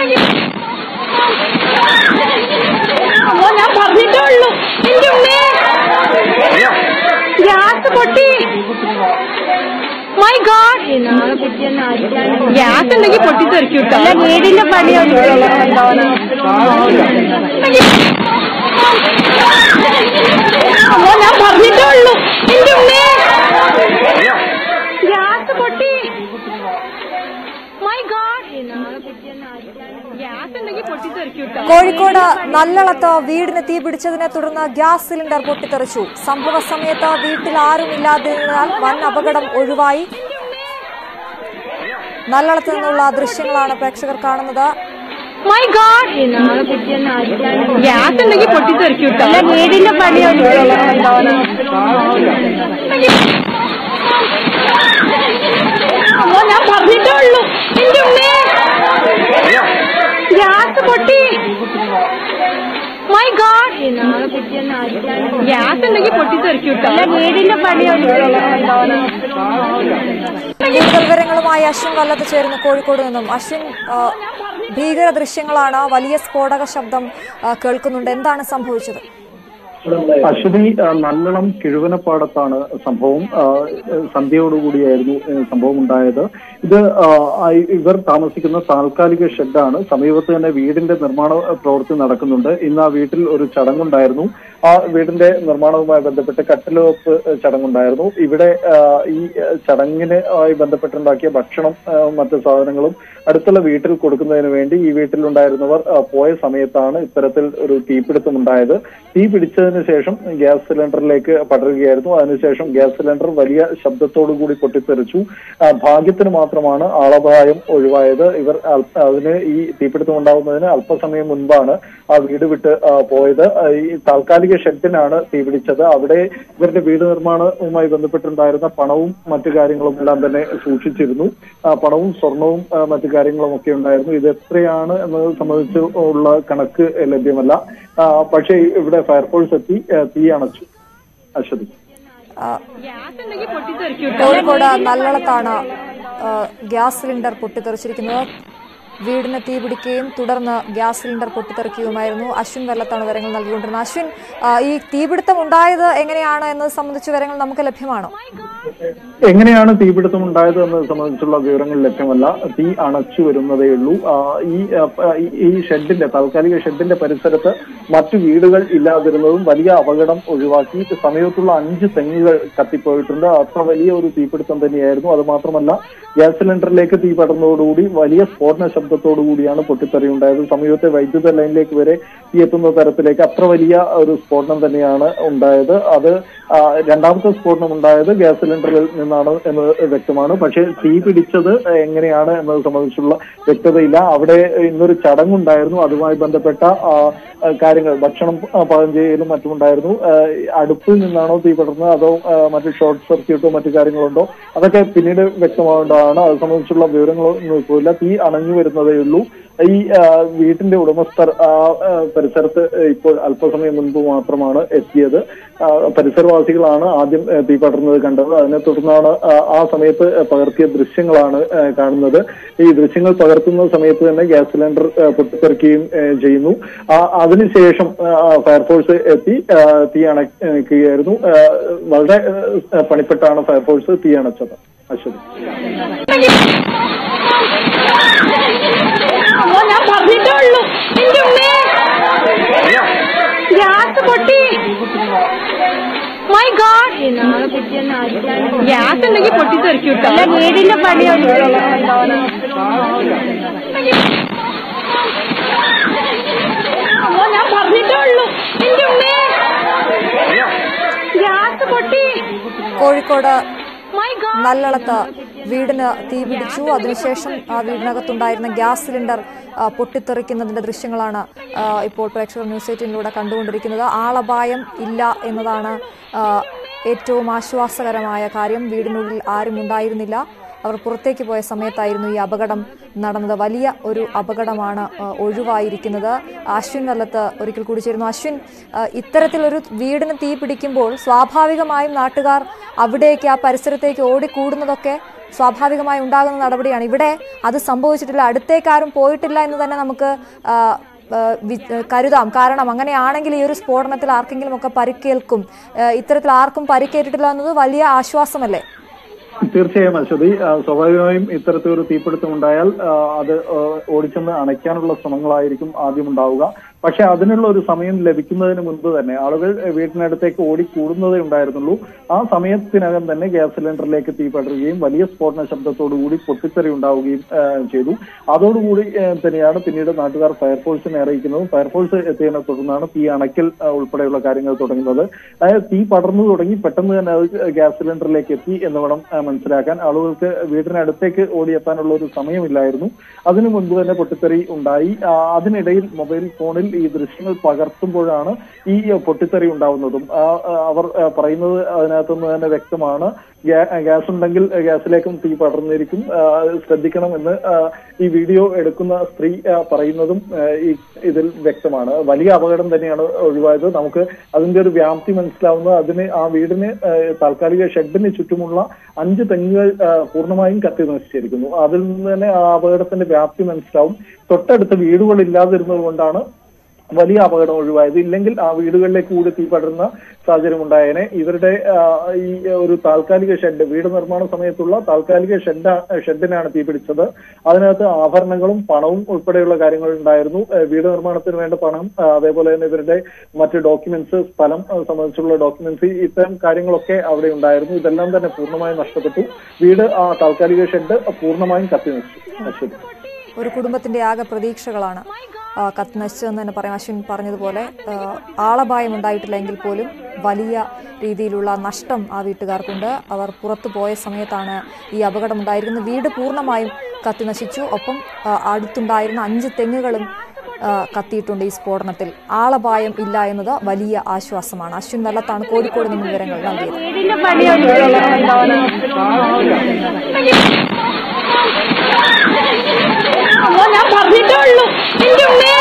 അമ്മോ ഞാൻ പറഞ്ഞിട്ടേ ഉള്ളൂ എന്റെ ഉമ്മേ ഗ്യാസ് പൊട്ടി മൈ ഗാഡ് ഗ്യാസ് ഉണ്ടെങ്കിൽ പൊട്ടിത്തെറിക്കും കേട്ടോ അല്ല വീടിന്റെ പണി അമ്മോ ഞാൻ പറഞ്ഞിട്ടേ ഉള്ളൂ എന്റെ ഉമ്മേ ഗ്യാസ് പൊട്ടി മൈ ഗാഡ് ഗ്യാസ് ഉണ്ടെങ്കിൽ പൊട്ടിത്തെറിക്കും കേട്ടോ കോഴിക്കോട് നല്ലളത്ത് വീടിന് തീ പിടിച്ചതിനെ തുടർന്ന് ഗ്യാസ് സിലിണ്ടർ പൊട്ടിത്തെറിച്ചു സംഭവ സമയത്ത് വീട്ടിൽ ആരുമില്ലാതിരുന്നതിനാൽ വൻ അപകടം ഒഴിവായി നല്ലളത്ത് നിന്നുള്ള ദൃശ്യങ്ങളാണ് പ്രേക്ഷകർ കാണുന്നത് മൈ ഗാഡ് ഗ്യാസ് ഉണ്ടെങ്കിൽ പൊട്ടിത്തെറിക്കും കേട്ടോ അല്ല വീടിന്റെ പണി അമ്മോ ഞാൻ പറഞ്ഞിട്ടേ ഉള്ളൂ എന്റെ ഉമ്മേ ഗ്യാസ് പൊട്ടി മൈ ഗാഡ് ഗ്യാസ് ഉണ്ടെങ്കിൽ പൊട്ടിത്തെറിക്കും കേട്ടോ അല്ല വീടിന്റെ പണി കൂടുതൽ വിവരങ്ങളുമായി അശ്വിൻ വല്ലത്ത് ചേരുന്നു കോഴിക്കോട് നിന്നും അശ്വിൻ ആ, ഭീകര ദൃശ്യങ്ങളാണ് വലിയ സ്ഫോടക ശബ്ദം ആ, കേൾക്കുന്നുണ്ട് എന്താണ് സംഭവിച്ചത് അശ്വതി ആ, നല്ലളം കിഴുവനപ്പാടത്താണ് സംഭവം ആ, സന്ധ്യയോടുകൂടിയായിരുന്നു ഏ, സംഭവം ഉണ്ടായത് ഇത് ആ, ആ, ഇവർ താമസിക്കുന്ന താൽക്കാലിക ഷെഡാണ് സമീപത്ത് തന്നെ വീടിന്റെ നിർമ്മാണ പ്രവൃത്തി നടക്കുന്നുണ്ട് ഇന്ന് ആ വീട്ടിൽ ഒരു ചടങ്ങുണ്ടായിരുന്നു ആ വീടിന്റെ നിർമ്മാണവുമായി ബന്ധപ്പെട്ട് കട്ടിലോപ്പ് ചടങ്ങുണ്ടായിരുന്നു ഇവിടെ ആ, ഈ ആ, ചടങ്ങിന് ആയി ബന്ധപ്പെട്ടുണ്ടാക്കിയ ഭക്ഷണം ആ, മറ്റ് സാധനങ്ങളും അടുത്തുള്ള വീട്ടിൽ കൊടുക്കുന്നതിന് വേണ്ടി ഈ വീട്ടിലുണ്ടായിരുന്നവർ ആ, പോയ സമയത്താണ് ഇത്തരത്തിൽ ഒരു തീപിടുത്തം ഉണ്ടായത് തീ പിടിച്ചതിന് ശേഷം ഗ്യാസ് സിലിണ്ടറിലേക്ക് പടരുകയായിരുന്നു അതിനുശേഷം ഗ്യാസ് സിലിണ്ടർ വലിയ ശബ്ദത്തോടു കൂടി പൊട്ടിത്തെറിച്ചു ആ, ഭാഗ്യത്തിന് മാത്രമാണ് ആളപായം ഒഴിവായത് ഇവർ അൽ- അതിന് ഈ തീപിടുത്തം ഉണ്ടാകുന്നതിന് അല്പസമയം മുൻപാണ് ആ വീട് വിട്ട് ആ, പോയത് ആ, ഈ താൽക്കാലിക ഷെഡിനാണ് തീ പിടിച്ചത് അവിടെ ഇവരുടെ വീട് നിർമ്മാണവുമായി ബന്ധപ്പെട്ടുണ്ടായിരുന്ന പണവും മറ്റു കാര്യങ്ങളും എല്ലാം തന്നെ സൂക്ഷിച്ചിരുന്നു ആ, പണവും സ്വർണവും ആ, മറ്റു കാര്യങ്ങളും ഒക്കെ ഉണ്ടായിരുന്നു ഇത് എത്രയാണ് എന്നത് സംബന്ധിച്ച് ഉള്ള കണക്ക് ലഭ്യമല്ല ആ, പക്ഷേ ഇവിടെ ഫയർഫോഴ്സ് എത്തി ആ, തീ അണച്ചു അശ്വതി ആ, ഗ്യാസ് ഉണ്ടെങ്കിൽ പൊട്ടിത്തെറിക്കും കേട്ടോ കോഴിക്കോട് നല്ലളത്താണ് ആ, ഗ്യാസ് സിലിണ്ടർ പൊട്ടിത്തെറിച്ചിരിക്കുന്നത് വീടിന് തീ പിടിക്കുകയും തുടർന്ന് ഗ്യാസ് സിലിണ്ടർ പൊട്ടിത്തെറിക്കുകയുമായിരുന്നു അശ്വിൻ വെള്ളത്താണ് വിവരങ്ങൾ നൽകിക്കൊണ്ടിരുന്നത് അശ്വിൻ ആ, ഈ തീപിടുത്തം ഉണ്ടായത് എങ്ങനെയാണ് എന്നത് സംബന്ധിച്ച വിവരങ്ങൾ നമുക്ക് ലഭ്യമാണോ എങ്ങനെയാണ് തീപിടുത്തം ഉണ്ടായത് എന്നത് സംബന്ധിച്ചുള്ള വിവരങ്ങൾ ലഭ്യമല്ല തീ അണച്ചു വരുന്നതേ ഉള്ളൂ ആ, ഈ ആ, പ- ഈ- ഈ ഷെഡിന്റെ താൽക്കാലിക ഷെഡിന്റെ പരിസരത്ത് മറ്റു വീടുകൾ ഇല്ലാതിരുന്നതും വലിയ അപകടം ഒഴിവാക്കി സമീപത്തുള്ള അഞ്ച് തെങ്ങുകൾ കത്തിപ്പോയിട്ടുണ്ട് അത്ര വലിയ ഒരു തീപിടുത്തം തന്നെയായിരുന്നു അത് മാത്രമല്ല ഗ്യാസ് സിലിണ്ടറിലേക്ക് തീ പടർന്നതോടുകൂടി വലിയ സ്ഫോടന ശബ്ദത്തോടു കൂടിയാണ് പൊട്ടിത്തെറി ഉണ്ടായത് സമീപത്തെ വൈദ്യുത ലൈനിലേക്ക് വരെ തീ എത്തുന്ന തരത്തിലേക്ക് അത്ര വലിയ ഒരു സ്ഫോടനം തന്നെയാണ് ഉണ്ടായത് അത് ആ, രണ്ടാമത്തെ സ്ഫോടനം ഉണ്ടായത് ഗ്യാസ് സിലിണ്ടറിൽ നിന്നാണ് എന്ന് വ്യക്തമാണ് പക്ഷേ തീ പിടിച്ചത് എങ്ങനെയാണ് എന്നത് സംബന്ധിച്ചുള്ള വ്യക്തതയില്ല അവിടെ ഇന്നൊരു ചടങ്ങുണ്ടായിരുന്നു അതുമായി ബന്ധപ്പെട്ട ആ, ആ, കാര്യങ്ങൾ ഭക്ഷണം ആ, പാകം ചെയ്യലും മറ്റുമുണ്ടായിരുന്നു ആ, അടുപ്പിൽ നിന്നാണോ തീ പടർന്നത് അതോ ആ, മറ്റു ഷോർട്ട് സർക്യൂട്ടോ മറ്റു കാര്യങ്ങളുണ്ടോ അതൊക്കെ പിന്നീട് വ്യക്തമാവേണ്ടതാണ് അത് സംബന്ധിച്ചുള്ള വിവരങ്ങളൊന്നും ഇപ്പോൾ ഇല്ല തീ അണഞ്ഞു വരുന്നതേ ഉള്ളൂ ഈ ആ, വീട്ടിന്റെ ഉടമസ്ഥർ ആ ആ, പരിസരത്ത് ഇപ്പോൾ അല്പസമയം മുൻപ് മാത്രമാണ് എത്തിയത് ആ, പരിസരവാസികളാണ് ആദ്യം ആ, തീ പടർന്നത് കണ്ടത് അതിനെ തുടർന്നാണ് ആ, ആ സമയത്ത് പകർത്തിയ ദൃശ്യങ്ങളാണ് ആ, കാണുന്നത് ഈ ദൃശ്യങ്ങൾ പകർത്തുന്ന സമയത്ത് തന്നെ ഗ്യാസ് സിലിണ്ടർ ആ, പൊട്ടിത്തെറിക്കുകയും ആ, ചെയ്യുന്നു ആ, അതിനുശേഷം ആ, ഫയർഫോഴ്സ് എത്തി ആ, തീ അണയ്ക്കുകയായിരുന്നു ആ, വളരെ ആ, പണിപ്പെട്ടാണ് ഫയർഫോഴ്സ് തീ അണച്ചത് അശ്വതി അമ്മോ ഞാൻ പറഞ്ഞിട്ടേ ഉള്ളൂ എന്റെ ഉമ്മേ ഗ്യാസ് പൊട്ടി മൈ ഗാഡ് ഗ്യാസ് ഉണ്ടെങ്കിൽ പൊട്ടിത്തെറിക്കും കേട്ടോ അല്ല വീടിന്റെ പണി അമ്മോ ഞാൻ പറഞ്ഞിട്ടേ ഉള്ളൂ എന്റെ ഉമ്മേ ഗ്യാസ് പൊട്ടി കോഴിക്കോട് മൈ ഗാഡ് നല്ലളത്ത് വീടിന് തീ പിടിച്ചു അതിനുശേഷം ആ വീടിനകത്തുണ്ടായിരുന്ന ഗ്യാസ് സിലിണ്ടർ ആ, പൊട്ടിത്തെറിക്കുന്നതിന്റെ ദൃശ്യങ്ങളാണ് ആ, ഇപ്പോൾ പ്രേക്ഷകർ ന്യൂസ് എയ്റ്റീനിലൂടെ കണ്ടുകൊണ്ടിരിക്കുന്നത് ആളപായം ഇല്ല എന്നതാണ് ആ, ഏറ്റവും ആശ്വാസകരമായ കാര്യം വീടിനുള്ളിൽ ആരും ഉണ്ടായിരുന്നില്ല അവർ പുറത്തേക്ക് പോയ സമയത്തായിരുന്നു ഈ അപകടം നടന്നത് വലിയ ഒരു അപകടമാണ് ആ, ഒഴിവായിരിക്കുന്നത് അശ്വിൻ വല്ലത്ത് ഒരിക്കൽ കൂടി ചേരുന്നു അശ്വിൻ ആ, ഇത്തരത്തിലൊരു വീടിന് തീ പിടിക്കുമ്പോൾ സ്വാഭാവികമായും നാട്ടുകാർ അവിടേക്ക് ആ പരിസരത്തേക്ക് ഓടിക്കൂടുന്നതൊക്കെ സ്വാഭാവികമായി ഉണ്ടാകുന്ന നടപടിയാണ് ഇവിടെ അത് സംഭവിച്ചിട്ടില്ല അടുത്തേക്കാരും പോയിട്ടില്ല എന്ന് തന്നെ നമുക്ക് ആ, ആ, വി- കരുതാം കാരണം അങ്ങനെയാണെങ്കിൽ ഈ ഒരു സ്ഫോടനത്തിൽ ആർക്കെങ്കിലും ഒക്കെ പരിക്കേൽക്കും ആ, ഇത്തരത്തിൽ ആർക്കും പരിക്കേറ്റിട്ടില്ല എന്നത് വലിയ ആശ്വാസമല്ലേ തീർച്ചയായും അശ്വതി ആ, സ്വാഭാവികമായും ഇത്തരത്തിലൊരു തീപിടുത്തം ഉണ്ടായാൽ ആ, അത് ആ, ഓടിച്ചെന്ന് അണയ്ക്കാനുള്ള ശ്രമങ്ങളായിരിക്കും ആദ്യം ഉണ്ടാവുക പക്ഷെ അതിനുള്ള ഒരു സമയം ലഭിക്കുന്നതിന് മുൻപ് തന്നെ ആളുകൾ വീട്ടിനടുത്തേക്ക് ഓടിക്കൂടുന്നതേ ഉണ്ടായിരുന്നുള്ളൂ ആ സമയത്തിനകം തന്നെ ഗ്യാസ് സിലിണ്ടറിലേക്ക് തീ പടരുകയും വലിയ സ്ഫോടന ശബ്ദത്തോടുകൂടി പൊട്ടിത്തെറി ഉണ്ടാവുകയും ആ, ചെയ്തു അതോടുകൂടി ആ, തന്നെയാണ് പിന്നീട് നാട്ടുകാർ ഫയർഫോഴ്സിനെ അറിയിക്കുന്നതും ഫയർഫോഴ്സ് എത്തിയതിനെ തുടർന്നാണ് തീ അണയ്ക്കൽ ആ, ഉൾപ്പെടെയുള്ള കാര്യങ്ങൾ തുടങ്ങുന്നത് അതായത് തീ പടർന്നു തുടങ്ങി പെട്ടെന്ന് തന്നെ അത് ഗ്യാസ് സിലിണ്ടറിലേക്ക് എത്തി എന്ന് വേണം ആ, മനസ്സിലാക്കാൻ ആളുകൾക്ക് വീടിനടുത്തേക്ക് ഓടിയെത്താനുള്ള ഒരു സമയമില്ലായിരുന്നു അതിനു മുൻപ് തന്നെ പൊട്ടിത്തെറി ഉണ്ടായി ആ, അതിനിടയിൽ മൊബൈൽ ഫോണിൽ ഈ ദൃശ്യങ്ങൾ പകർത്തുമ്പോഴാണ് ഈ പൊട്ടിത്തെറി ഉണ്ടാവുന്നതും ആ, ആ, അവർ ആ, പറയുന്നത് അതിനകത്തുനിന്ന് തന്നെ വ്യക്തമാണ് ഗ്യാ- ഗ്യാസ് ഉണ്ടെങ്കിൽ ഗ്യാസിലേക്കും തീ പടർന്നിരിക്കും ആ, ശ്രദ്ധിക്കണമെന്ന് ആ, ഈ വീഡിയോ എടുക്കുന്ന സ്ത്രീ ആ, പറയുന്നതും ആ, ഈ ഇതിൽ വ്യക്തമാണ് വലിയ അപകടം തന്നെയാണ് ഒഴിവായത് നമുക്ക് അതിന്റെ ഒരു വ്യാപ്തി മനസ്സിലാവുന്നത് അതിന് ആ വീടിന് ആ, താൽക്കാലിക ഷെഡിന് ചുറ്റുമുള്ള അഞ്ച് തെങ്ങുകൾ ആ, പൂർണ്ണമായും കത്തി നശിച്ചിരിക്കുന്നു അതിൽ നിന്ന് തന്നെ ആ അപകടത്തിന്റെ വ്യാപ്തി മനസ്സിലാവും തൊട്ടടുത്ത് വീടുകൾ ഇല്ലാതിരുന്നത് കൊണ്ടാണ് വലിയ അപകടം ഒഴിവായത് ഇല്ലെങ്കിൽ ആ വീടുകളിലേക്ക് കൂടി തീ പടരുന്ന സാഹചര്യം ഉണ്ടായേനെ ഇവരുടെ ആ, ഈ ഒരു താൽക്കാലിക ഷെഡ് വീട് നിർമ്മാണ സമയത്തുള്ള താൽക്കാലിക ഷെഡ് ഷെഡിനാണ് തീ പിടിച്ചത് അതിനകത്ത് ആഭരണങ്ങളും പണവും ഉൾപ്പെടെയുള്ള കാര്യങ്ങൾ ഉണ്ടായിരുന്നു ആ, വീട് നിർമ്മാണത്തിന് വേണ്ട പണം ആ, അതേപോലെ തന്നെ ഇവരുടെ മറ്റ് ഡോക്യുമെന്റ്സ് സ്ഥലം ആ, സംബന്ധിച്ചുള്ള ഡോക്യുമെന്റ്സ് ഇത്തരം കാര്യങ്ങളൊക്കെ അവിടെ ഉണ്ടായിരുന്നു ഇതെല്ലാം തന്നെ പൂർണ്ണമായും നഷ്ടപ്പെട്ടു വീട് ആ താൽക്കാലിക ഷെഡ് പൂർണ്ണമായും കത്തി നശിച്ചു നശിച്ചു ഒരു കുടുംബത്തിന്റെ ആകെ പ്രതീക്ഷകളാണ് ആ, കത്ത് നശിച്ചതെന്ന് തന്നെ പറയാം അശ്വിൻ പറഞ്ഞതുപോലെ ആ, ആളപായം ഉണ്ടായിട്ടില്ല എങ്കിൽ പോലും വലിയ രീതിയിലുള്ള നഷ്ടം ആ വീട്ടുകാർക്കുണ്ട് അവർ പുറത്തു പോയ സമയത്താണ് ഈ അപകടം ഉണ്ടായിരിക്കുന്നത് വീട് പൂർണ്ണമായും കത്തി നശിച്ചു ഒപ്പം ആ, അടുത്തുണ്ടായിരുന്ന അഞ്ച് തെങ്ങുകളും ആ, കത്തിയിട്ടുണ്ട് ഈ സ്ഫോടനത്തിൽ ആളപായം ഇല്ല എന്നത് വലിയ ആശ്വാസമാണ് അശ്വിൻ വെള്ളത്താണ് കോഴിക്കോട് നിന്ന് വിവരങ്ങൾ നൽകിയത് വീടിന്റെ പണിയൊന്നും അമ്മോ ഞാൻ പറഞ്ഞിട്ടേ ഉള്ളൂ എന്റെ ഉമ്മേ